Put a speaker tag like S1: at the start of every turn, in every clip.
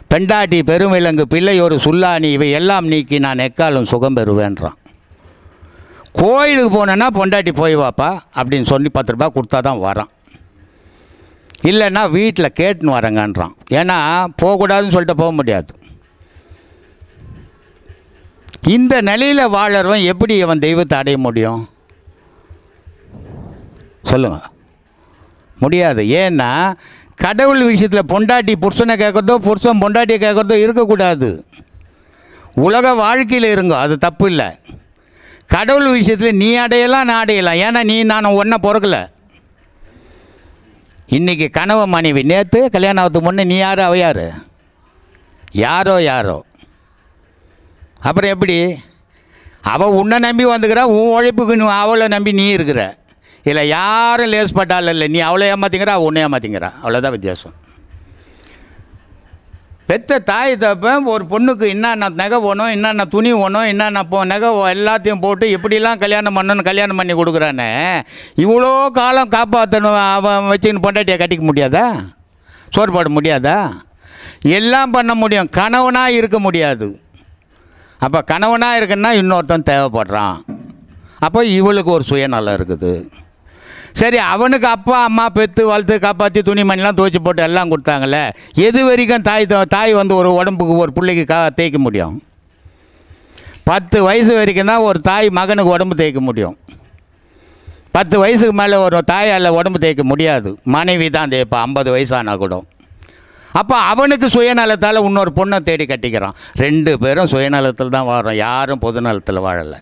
S1: பெண்டாட்டி பெருமிலங்கு பிள்ளை ஒரு சுல்லானி இவை எல்லாம் நீக்கி நான் எக்காலும் சுகம் பெறுவேன்றான் கோயிலுக்கு போனேன்னா பொண்டாட்டி போய் வாப்பா அப்படின்னு சொல்லி பத்து ரூபாய் கொடுத்தா தான் வரான் இல்லைன்னா வீட்டில் கேட்டுன்னு வரேங்கன்றான் ஏன்னா போகக்கூடாதுன்னு சொல்லிட்டு போக முடியாது இந்த நிலையில் வாழறவன் எப்படி அவன் தெய்வத்தை அடைய முடியும் சொல்லுங்க முடியாது ஏன்னா கடவுள் விஷயத்தில் பொண்டாட்டி புருஷனை கேட்குறதோ புருஷன் பொண்டாட்டியை கேட்குறதோ இருக்கக்கூடாது உலக வாழ்க்கையில் இருங்க அது தப்பு இல்லை கடவுள் விஷயத்தில் நீ அடையலாம் நான் அடையலாம் ஏன்னா நீ நான் ஒன்றை பிறக்கல இன்றைக்கி கனவு மனைவி நேற்று கல்யாணம் ஆகிறதுக்கு முன்னே நீ யார் அவ யார் யாரோ யாரோ அப்புறம் எப்படி அவள் உன்னை நம்பி வந்துக்கிறா உன் உழைப்புக்கு நீ அவளை நம்பி நீ இருக்கிற இல்லை யாரும் லேஸ் பட்டால் இல்லை நீ அவளை ஏமாத்திங்கிறா அவள் உன்னை ஏமாத்திங்கிறா அவ்வளோதான் வித்தியாசம் பெத்த தாய் தப்பன் ஒரு பொண்ணுக்கு என்னென்ன நகை வேணும் என்னென்ன துணி வேணும் என்னென்ன போ நகை வ- எல்லாத்தையும் போட்டு எப்படிலாம் கல்யாணம் பண்ணணும்னு கல்யாணம் பண்ணி கொடுக்குறானே இவ்வளோ காலம் காப்பாற்றணும் அவன் வச்சுன்னு பொண்டாட்டியை கட்டிக்க முடியாதா சோறு போட முடியாதா எல்லாம் பண்ண முடியும் கணவனாக இருக்க முடியாது அப்போ கணவனாக இருக்குன்னா இன்னொருத்தன் தேவைப்படுறான் அப்போ இவளுக்கு ஒரு சுயநலம் இருக்குது சரி அவனுக்கு அப்பா அம்மா பெற்று வளர்த்து காப்பாற்றி துணிமணிலாம் துவைச்சி போட்டு எல்லாம் கொடுத்தாங்களே எது வரைக்கும் தாய் த- தாய் வந்து ஒரு உடம்புக்கு ஒரு பிள்ளைக்கு கா தேய்க்க முடியும் பத்து வயசு வரைக்கும் தான் ஒரு தாய் மகனுக்கு உடம்பு தேய்க்க முடியும் பத்து வயசுக்கு மேலே ஒரு தாயால் உடம்பு தேய்க்க முடியாது மனைவி தான் தேய்ப்பா ஐம்பது வயசானா கூட அப்போ அவனுக்கு சுயநலத்தால் இன்னொரு பொண்ணை தேடி கட்டிக்கிறான் ரெண்டு பேரும் சுயநலத்தில் தான் வாழறோம் யாரும் பொதுநலத்தில் வாழலை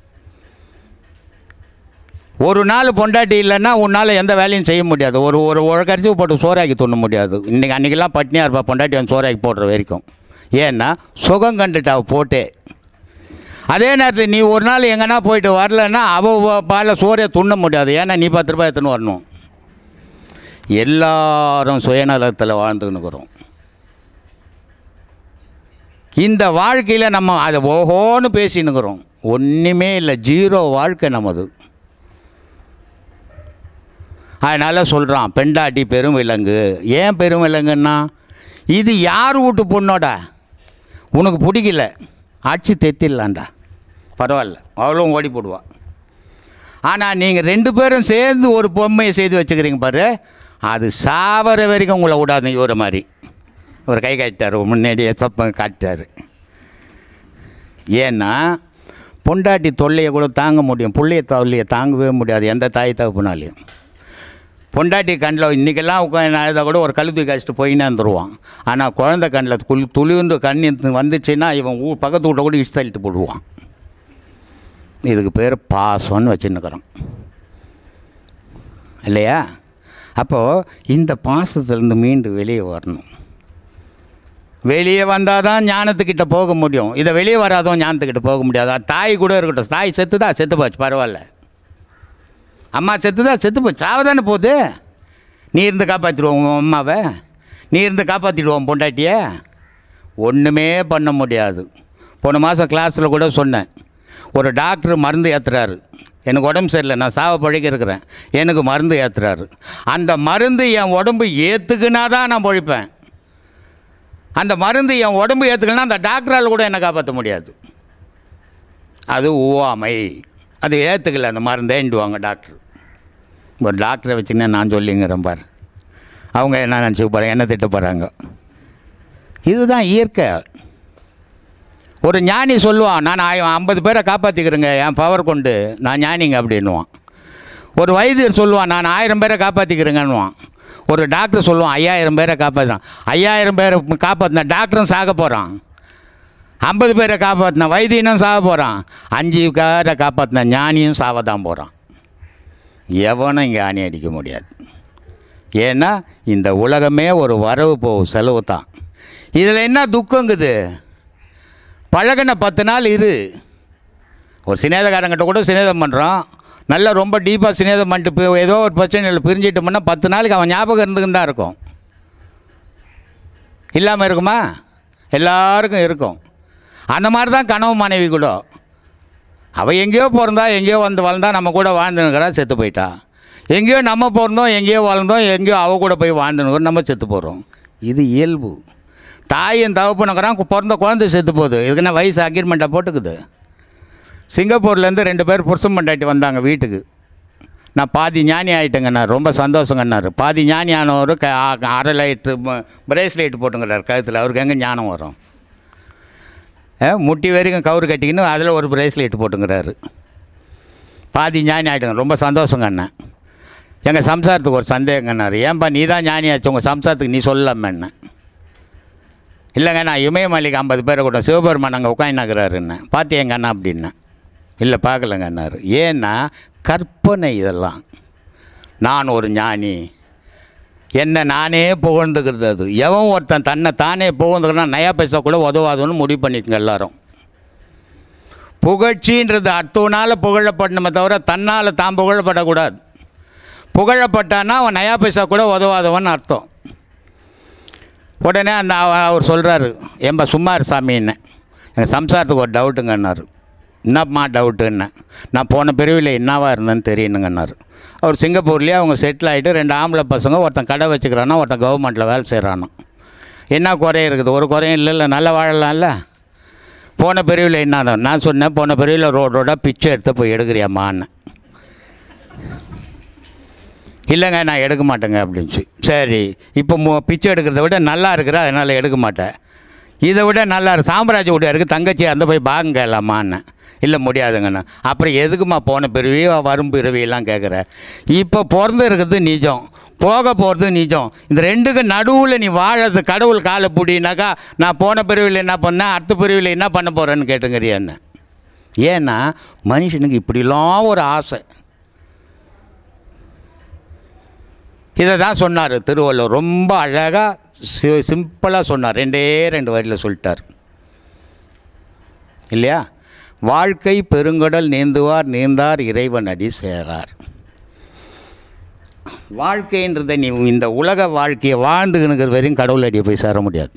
S1: ஒரு நாள் பொண்டாட்டி இல்லைன்னா உன்னால் எந்த வேலையும் செய்ய முடியாது ஒரு ஒரு உழக்கரிசி போட்டு சோறாக்கி துண்ண முடியாது இன்றைக்கி அன்றைக்கெல்லாம் பட்னியாக இருப்பா பொண்டாட்டி வந்து சோறாக்கி போடுற வரைக்கும் ஏன்னா சுகம் கண்டுட்டா அவ போட்டே அதே நேரத்தில் நீ ஒரு நாள் எங்கன்னா போயிட்டு வரலன்னா அவள் பால சோறே துண்ண முடியாது ஏன்னா நீ பத்து ரூபாய் எடுத்துன்னு வரணும் எல்லாரும் சுயநலத்தில் வாழ்ந்துன்னுக்குறோம் இந்த வாழ்க்கையில் நம்ம அதை ஓஹோன்னு பேசின்னுக்குறோம் ஒன்றுமே இல்லை ஜீரோ வாழ்க்கை நமது அதனால் சொல்கிறான் பெண்டாட்டி பெரும் விலங்கு ஏன் பெரும் விலங்குன்னா இது யார் வீட்டு பொண்ணோட உனக்கு பிடிக்கல அடிச்சு தெத்திடலான்டா பரவாயில்ல அவ்வளோ ஓடி போடுவா ஆனால் நீங்கள் ரெண்டு பேரும் சேர்ந்து ஒரு பொம்மையை செய்து வச்சுக்கிறீங்க பாரு அது சாவர வரைக்கும் உங்களை விடாது இவரை மாதிரி ஒரு கை காட்டிட்டார் முன்னாடியே சப்பம் காட்டிட்டார் ஏன்னா பொண்டாட்டி தொல்லையை கூட தாங்க முடியும் புள்ளைய தொல்லையை தாங்கவே முடியாது எந்த தாய் தகப்புனாலையும் பொண்டாட்டி கண்ணில் இன்றைக்கெல்லாம் உட்காந்து அழுதா கூட ஒரு கழுத்து கழிச்சிட்டு போயின்னு வந்துடுவான் ஆனால் குழந்தை கண்ணில் குளி துளிந்து கண்ணி வந்துச்சுன்னா இவன் ஊ பக்கத்து வீட்டை கூட இடிச்சு தள்ளிட்டு போடுவான் இதுக்கு பேர் பாசம்னு வச்சுன்னுக்குறோம் இல்லையா அப்போது இந்த பாசத்துலேருந்து மீண்டு வெளியே வரணும் வெளியே வந்தால் தான் ஞானத்துக்கிட்ட போக முடியும் இதை வெளியே வராதோ ஞானத்துக்கிட்ட போக முடியாது அது தாய் கூட இருக்கட்டும் தாய் செத்துதா செத்து போச்சு பரவாயில்ல அம்மா செத்துதா செத்து போச்சு சாவதானே போகுது நீ இருந்து காப்பாற்றிடுவோம் உன் அம்மாவை நீ இருந்து காப்பாற்றிடுவோம் பொண்டாட்டியை ஒன்றுமே பண்ண முடியாது போன மாதம் கிளாஸில் கூட சொன்னேன் ஒரு டாக்டர் மருந்து ஏற்றுறாரு எனக்கு உடம்பு சரியில்லை நான் சாவ பழகி இருக்கிறேன் எனக்கு மருந்து ஏற்றுறாரு அந்த மருந்து என் உடம்பு ஏற்றுக்குனா தான் நான் பொழிப்பேன் அந்த மருந்து என் உடம்பு ஏற்றுக்கலனா அந்த டாக்டரால் கூட என்னை காப்பாற்ற முடியாது அது ஓவாமை அது ஏற்றுக்கல அந்த மருந்தேண்டுவாங்க டாக்டர் ஒரு டாக்டரை வச்சுன்னு நான் சொல்லிங்கிறேன் பார் அவங்க என்ன நினச்சி போகிறாங்க என்ன திட்ட போகிறாங்க இதுதான் இயற்கை ஒரு ஞானி சொல்லுவான் நான் ஆய- ஐம்பது பேரை காப்பாற்றிக்கிறேங்க என் பவர் கொண்டு நான் ஞானிங்க அப்படின்னுவான் ஒரு வைத்தியர் சொல்லுவான் நான் ஆயிரம் பேரை காப்பாற்றிக்கிறேங்கன்னுவான் ஒரு டாக்டர் சொல்லுவான் ஐயாயிரம் பேரை காப்பாற்றுறான் ஐயாயிரம் பேரை காப்பாற்றினா டாக்டரும் சாக போகிறான் ஐம்பது பேரை காப்பாற்றின வைத்தியனும் சாக போகிறான் அஞ்சு பேரை காப்பாற்றின ஞானியும் சாவ தான் போகிறான் எவனும் இங்கே ஆணி அடிக்க முடியாது ஏன்னா இந்த உலகமே ஒரு வரவு போகும் செலவு தான் இதில் என்ன துக்கங்குது பழகின பத்து நாள் இரு ஒரு சிநேதக்காரங்கிட்ட கூட சிநேதம் பண்ணுறோம் நல்லா ரொம்ப டீப்பாக சிநேதம் பண்ணிட்டு போய் ஏதோ ஒரு பிரச்சனையில் பிரிஞ்சிட்டோம்னா பத்து நாளைக்கு அவன் ஞாபகம் இருந்துக்கின்னு தான் இருக்கும் இல்லாமல் இருக்குமா எல்லாருக்கும் இருக்கும் அந்த மாதிரி தான் கனவு மனைவி கூட அவள் எங்கேயோ பிறந்தா எங்கேயோ வந்து வளர்ந்தா நம்ம கூட வாழ்ந்துனுக்கிறா செத்து போயிட்டா எங்கேயோ நம்ம பிறந்தோம் எங்கேயோ வளர்ந்தோம் எங்கேயோ அவ கூட போய் வாழ்ந்துனுக்கிறோம் நம்ம செத்து போகிறோம் இது இயல்பு தாயும் தகப்பனுக்குறான் பிறந்த குழந்தை செத்து போகுது இதுக்குன்னா வயசு அக்ரிமெண்ட்டாக போட்டுக்குது சிங்கப்பூர்லேருந்து ரெண்டு பேர் புருஷன் பண்டாட்டி வந்தாங்க வீட்டுக்கு நான் பாதி ஞானி ஆகிட்டேங்கண்ணார் ரொம்ப சந்தோஷங்கன்னாரு பாதி ஞானி ஆனவர் க ஆ- அரை லைட்டு பிரேஸ்லெட் போட்டுங்கிறார் கழுத்தில் அவருக்கு எங்கே ஞானம் வரும் ஆ, முட்டி வரைக்கும் கவுரு கட்டிக்கின்னு அதில் ஒரு பிரேஸ்லெட் போட்டுங்கிறாரு பாதி ஞானி ஆகிட்டேங்க ரொம்ப சந்தோஷங்க அண்ணன் எங்கள் சம்சாரத்துக்கு ஒரு சந்தேகங்கன்னாரு ஏன்பா நீ தான் ஞானியாச்சு உங்கள் சம்சாரத்துக்கு நீ சொல்லலாமே என்ன இல்லைங்க நான் இமயமலைக்கு ஐம்பது பேரை கூட சிவபெருமான் அங்கே உட்காந்துக்கிறாரு என்ன பார்த்தியங்க அண்ணா அப்படின்னேன் இல்லை பார்க்கலங்க அண்ணாரு ஏன்னா கற்பனை இதெல்லாம் நான் ஒரு ஞானி என்ன நானே புகழ்ந்துக்கிறது அது எவன் ஒருத்தன் தன்னை தானே புகழ்ந்துக்கிறான் நயா பைசா கூட உதவாதுன்னு முடிவு பண்ணிக்கங்க எல்லாரும் புகழ்ச்சின்றது அடுத்தவனால் புகழப்படணுமே தவிர தன்னால் தான் புகழப்படக்கூடாது புகழப்பட்டான்னா அவன் நயா பைசா கூட உதவாதவன் அர்த்தம் உடனே அந்த அவ- அவர் சொல்கிறாரு ஏம்பா சும்மா இரு சாமின்னு எங்கள் சம்சாரத்துக்கு ஒரு டவுட்டுங்கன்னாரு என்னம்மா டவுட்டுன்னு நான் போன பிரிவில் என்னவா இருந்தேன்னு தெரியணுங்கன்னாரு அவர் சிங்கப்பூர்லேயே அவங்க செட்டில் ஆகிட்டு ரெண்டு ஆம்பளை பசங்க ஒருத்தன் கடை வச்சுக்கிறானா ஒருத்தன் கவர்மெண்ட்டில் வேலை செய்கிறானோ என்ன குறை இருக்குது ஒரு குறையும் இல்லை இல்லை நல்லா வாழலாம்ல போன பிரிவில் என்ன நான் சொன்னேன் போன பிரிவில் ரோடு ரோடாக பிச்சை எடுத்து போய் எடுக்கிறியாம்மான்னு இல்லைங்க நான் எடுக்க மாட்டேங்க அப்படின்ச்சு சரி இப்போ மு பிச்சை எடுக்கிறத விட நல்லா இருக்கிற அதனால் எடுக்க மாட்டேன் இதை விட நல்லா இருக்கு சாம்ராஜ்ய வீடு இருக்குது தங்கச்சி அந்த போய் பாகம் கேட்கலாமான்னு இல்லை முடியாதுங்கண்ணா அப்புறம் எதுக்குமா போன பிறவி வரும் பிறவியெல்லாம் கேட்குற இப்போ பிறந்து இருக்கிறது நிஜம் போக போகிறது நிஜம் இந்த ரெண்டுக்கு நடுவில் நீ வாழறது கடவுள் காலை பிடினாக்கா நான் போன பிரிவில் என்ன பண்ணேன் அடுத்த பிரிவில் என்ன பண்ண போகிறேன்னு கேட்டுங்கிறியா என்ன ஏன்னா மனுஷனுக்கு இப்படிலாம் ஒரு ஆசை இதை தான் சொன்னார் திருவள்ளுவர் ரொம்ப அழகாக சி சிம்பிளாக சொன்னார் ரெண்டே ரெண்டு வரியில் சொல்லிட்டார் இல்லையா வாழ்க்கை பெருங்கடல் நீந்துவார் நீந்தார் இறைவன் அடி சேரார் வாழ்க்கைன்றதை நீ இந்த உலக வாழ்க்கையை வாழ்ந்துக்கினுக்கிற வரையும் கடவுள் அடியை போய் சேர முடியாது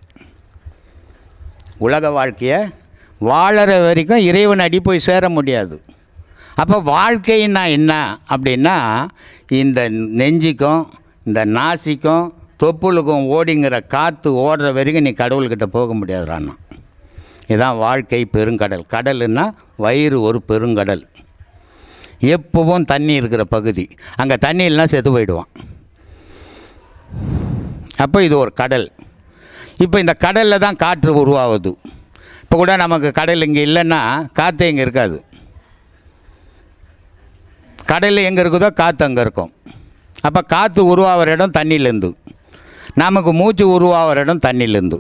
S1: உலக வாழ்க்கையை வாழற வரைக்கும் இறைவன் அடி போய் சேர முடியாது அப்போ வாழ்க்கைன்னா என்ன அப்படின்னா இந்த நெஞ்சிக்கும் இந்த நாசிக்கும் தொப்புளுக்கும் ஓடிங்கிற காற்று ஓடுற வரைக்கும் நீ கடவுள்கிட்ட போக முடியாதுறான்னா இதுதான் வாழ்க்கை பெருங்கடல் கடலுன்னா வயிறு ஒரு பெருங்கடல் எப்பவும் தண்ணி இருக்கிற பகுதி அங்கே தண்ணி இல்லைனா செத்து போயிடுவான் அப்போ இது ஒரு கடல் இப்போ இந்த கடலில் தான் காற்று உருவாகுது இப்போ கூட நமக்கு கடல் இங்கே இல்லைன்னா காற்று இங்கே இருக்காது கடல் எங்கே இருக்குதோ காற்று அங்கே இருக்கும் அப்போ காற்று உருவாகிற இடம் தண்ணியிலேருந்து நமக்கு மூச்சு உருவாகிற இடம் தண்ணியிலேருந்து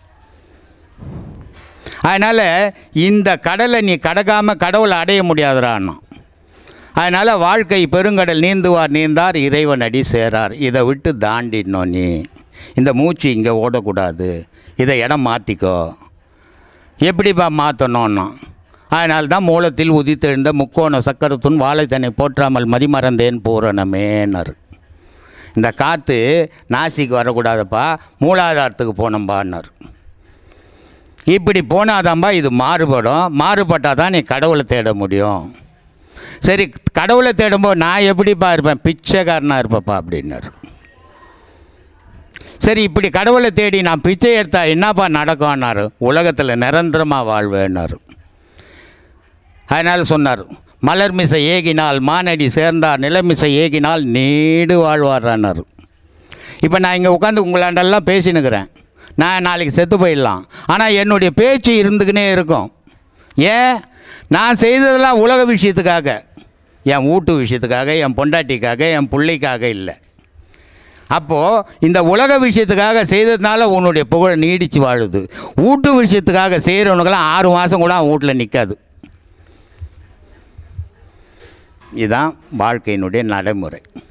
S1: அதனால் இந்த கடலை நீ கடக்காமல் கடவுளை அடைய முடியாதுறான்னா அதனால் வாழ்க்கை பெருங்கடல் நீந்துவார் நீந்தார் இறைவன் அடி சேரார் இதை விட்டு தாண்டிடணும் நீ இந்த மூச்சு இங்கே ஓடக்கூடாது இதை இடம் மாற்றிக்கோ எப்படிப்பா மாற்றணும்னா அதனால தான் மூலத்தில் உதித்தெழுந்த முக்கோண சக்கரத்துன் வாழைத்தனை போற்றாமல் மதிமறந்தேன் பூரணமேனர் இந்த காற்று நாசிக்கு வரக்கூடாதப்பா மூலாதாரத்துக்கு போனோம்பான்னார் இப்படி போனாதான்பா இது மாறுபடும் மாறுபட்டால் தான் நீ கடவுளை தேட முடியும் சரி கடவுளை தேடும்போது நான் எப்படிப்பா இருப்பேன் பிச்சைக்காரனாக இருப்பேப்பா அப்படின்னாரு சரி இப்படி கடவுளை தேடி நான் பிச்சை எடுத்தா என்னப்பா நடக்கும்னாரு உலகத்தில் நிரந்தரமாக வாழ்வேன்னாரு அதனால் சொன்னார் மலர்மிசை ஏகினால் மானடி சேர்ந்தார் நிலமிசை ஏகினால் நீடு வாழ்வார்னாரு இப்போ நான் இங்கே உட்காந்து உங்களாண்டெல்லாம் பேசினுக்கிறேன் நான் நாளைக்கு செத்து போயிடலாம் ஆனால் என்னுடைய பேச்சு இருந்துக்கினே இருக்கும் ஏன் நான் செய்ததெல்லாம் உலக விஷயத்துக்காக என் வீட்டு விஷயத்துக்காக என் பொண்டாட்டிக்காக என் பிள்ளைக்காக இல்லை அப்போது இந்த உலக விஷயத்துக்காக செய்ததுனால உன்னுடைய புகழ் நீடித்து வாழுது வீட்டு விஷயத்துக்காக செய்கிறவனுக்கெல்லாம் ஆறு மாதம் கூட அவன் வீட்டில் நிற்காது இதுதான் வாழ்க்கையினுடைய நடைமுறை